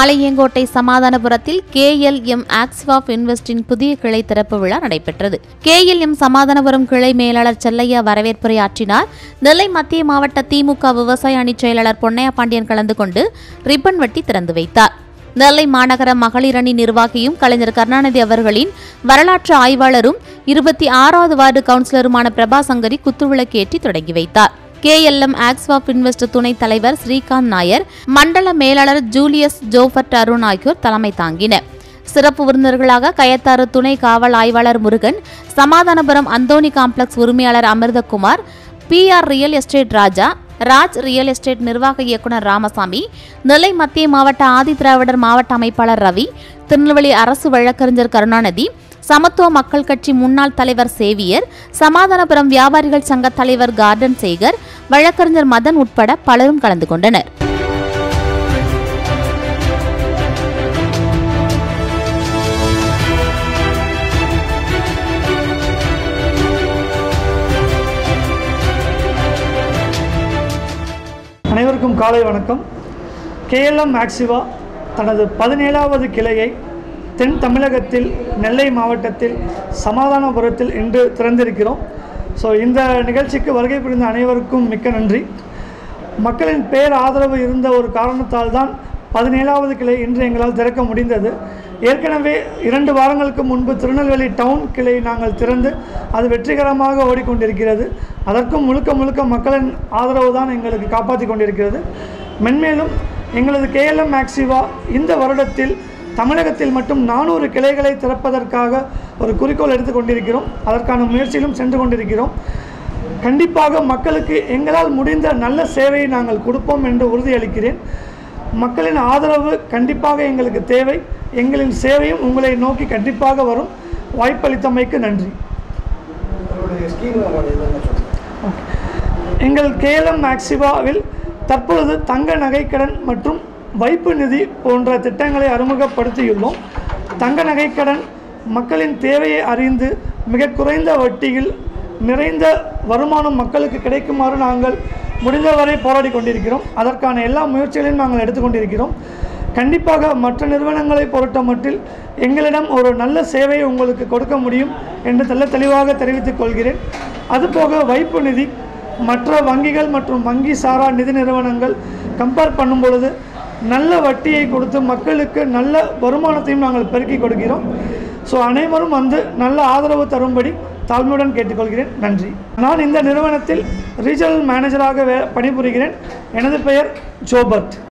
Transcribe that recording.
Palayamkottai சமாதானபுரத்தில் KLM ஆக்ஸ்வாப் இன்வெஸ்டின் புதிய கிளை திறப்பு விழா நடைபெற்றது கேஎல்எம் சமாதானபுரம் கிளை மேலாளர் செல்லையா வரவேற்புரையாற்றினார் நெல்லை மத்திய மாவட்ட திமுக விவசாய அணிச் செயலாளர் பொன்னையா பாண்டியன் கலந்து கொண்டு ரிப்பன் வெட்டி திறந்து வைத்தார் நெல்லை மாநகர மகளிர் அணி நிர்வாகியும் கலைஞர் கருணாநிதி அவர்களின் வரலாற்று ஆய்வாளரும் இருபத்தி ஆறாவது வார்டு கவுன்சிலருமான பிரபா சங்கரி குத்துவிளக்கேற்றி தொடங்கி வைத்தார் கேஎல்எம் ஆக்ஸ்வாப் இன்வெஸ்ட் துணைத் தலைவர் ஸ்ரீகாந்த் நாயர் மண்டல மேலாளர் ஜூலியஸ் ஜோஃபர்ட் அருண் ஆகியோர் தலைமை தாங்கினர் சிறப்பு விருந்தினர்களாக கயத்தாறு துணை காவல் ஆய்வாளர் முருகன் சமாதானபுரம் அந்தோணி காம்ப்ளெக்ஸ் உரிமையாளர் Amirthakumar PR real estate Raja Raj real estate நிர்வாக இயக்குனர் ராமசாமி நெல்லை மத்திய மாவட்ட ஆதிதிராவிடர் மாவட்ட அமைப்பாளர் ரவி திருநெல்வேலி அரசு வழக்கறிஞர் கருணாநிதி சமத்துவ மக்கள் கட்சி முன்னாள் தலைவர் சேவியர் சமாதானபுரம் வியாபாரிகள் சங்க தலைவர் கார்டன் சேகர் வழக்கறிஞர் மதன் உட்பட பலரும் கலந்து கொண்டனர் அனைவருக்கும் காலை வணக்கம் கேஎல்எம் மேக்சிவா தனது பதினேழாவது கிளையை தென் தமிழகத்தில் நெல்லை மாவட்டத்தில் சமாதானபுரத்தில் இன்று திறந்திருக்கிறோம் ஸோ இந்த நிகழ்ச்சிக்கு வருகை புரிந்த அனைவருக்கும் மிக்க நன்றி மக்களின் பேர் ஆதரவு இருந்த ஒரு காரணத்தால் தான் பதினேழாவது கிளை இன்று எங்களால் திறக்க முடிந்தது ஏற்கனவே இரண்டு வாரங்களுக்கு முன்பு திருநெல்வேலி டவுன் கிளை நாங்கள் திறந்து அது வெற்றிகரமாக ஓடிக்கொண்டிருக்கிறது அதற்கும் முழுக்க முழுக்க மக்களின் ஆதரவு தான் எங்களுக்கு காப்பாற்றி கொண்டிருக்கிறது மென்மேலும் எங்களது கேஎல்எம் மேக்சிவா இந்த வருடத்தில் தமிழகத்தில் மட்டும் நானூறு கிளைகளை திறப்பதற்காக ஒரு குறிக்கோள் எடுத்து கொண்டிருக்கிறோம் அதற்கான முயற்சியிலும் சென்று கொண்டிருக்கிறோம் கண்டிப்பாக மக்களுக்கு எங்களால் முடிந்த நல்ல சேவையை நாங்கள் கொடுப்போம் என்று உறுதியளிக்கிறேன் மக்களின் ஆதரவு கண்டிப்பாக எங்களுக்கு தேவை எங்களின் சேவையும் உங்களை நோக்கி கண்டிப்பாக வரும் வாய்ப்பளித்தமைக்கு நன்றி எங்கள் கேஎல்எம் மேக்சிவாவில் தற்பொழுது தங்க நகைக்கடன் மற்றும் வைப்பு நிதி போன்ற திட்டங்களை அறிமுகப்படுத்தியுள்ளோம் தங்க நகைக்கடன் மக்களின் தேவையை அறிந்து மிக குறைந்த வட்டியில் நிறைந்த வருமானம் மக்களுக்கு கிடைக்குமாறு நாங்கள் முடிந்தவரை போராடி கொண்டிருக்கிறோம் அதற்கான எல்லா முயற்சிகளையும் நாங்கள் எடுத்துக்கொண்டிருக்கிறோம் கண்டிப்பாக மற்ற நிறுவனங்களை பொறுத்த மட்டில் எங்களிடம் ஒரு நல்ல சேவையை உங்களுக்கு கொடுக்க முடியும் என்று தெல்ல தெளிவாக தெரிவித்துக் கொள்கிறேன் அதுபோக வைப்பு நிதி மற்ற வங்கிகள் மற்றும் வங்கி சாரா நிதி நிறுவனங்கள் கம்பேர் பண்ணும் பொழுது நல்ல வட்டியை கொடுத்து மக்களுக்கு நல்ல வருமானத்தையும் நாங்கள் பெருக்கி கொடுக்கிறோம் ஸோ அனைவரும் வந்து நல்ல ஆதரவு தரும்படி தாழ்மையுடன் கேட்டுக்கொள்கிறேன் நன்றி நான் இந்த நிறுவனத்தில் ரீஜனல் மேனேஜராக வே பணிபுரிகிறேன் எனது பெயர் ஜோபர்ட்